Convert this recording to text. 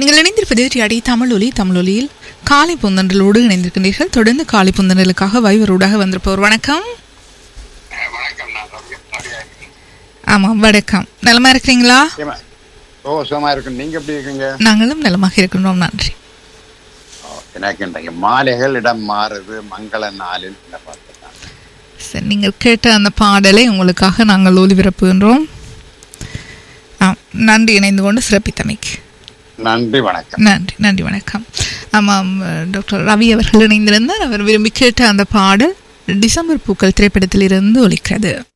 நீங்கள் இணைந்திருப்பது அடி தமிழொலி தமிழொலியில் காலை புந்தன்றலோடு இணைந்திருக்கின்றீர்கள் தொடர்ந்து காலை புந்தன்றலுக்காக வைவரோடாக வந்திருப்பவர் வணக்கம் வணக்கம் நான் ரவி ரவியா இருக்கேன். ஆமாம் வணக்கம் நலமா இருக்கிறீங்களா ஏம்மா? ஓ சுகமா இருக்கு நீங்க எப்படி இருக்கீங்க நாங்களும் நலமாக இருக்கின்றோம் நன்றி ஓ, எனக்கு இன்றைக்கு மாலைகள் இடம் மாறுது மங்கள நாளில் இந்த பாட்டு தான். சரி நீங்கள் கேட்ட அந்த பாடலை உங்களுக்காக நாங்கள் ஒலிபரப்புகின்றோம் ஆ நன்றி இணைந்து கொண்டு சிறப்பித்தமைக்கு நன்றி வணக்கம் நன்றி நன்றி வணக்கம் ஆமாம் டாக்டர் ரவி அவர்கள் இணைந்திருந்தார் அவர் விரும்பி கேட்ட அந்த பாடல் டிசம்பர் பூக்கள் திரைப்படத்திலிருந்து ஒலிக்கிறது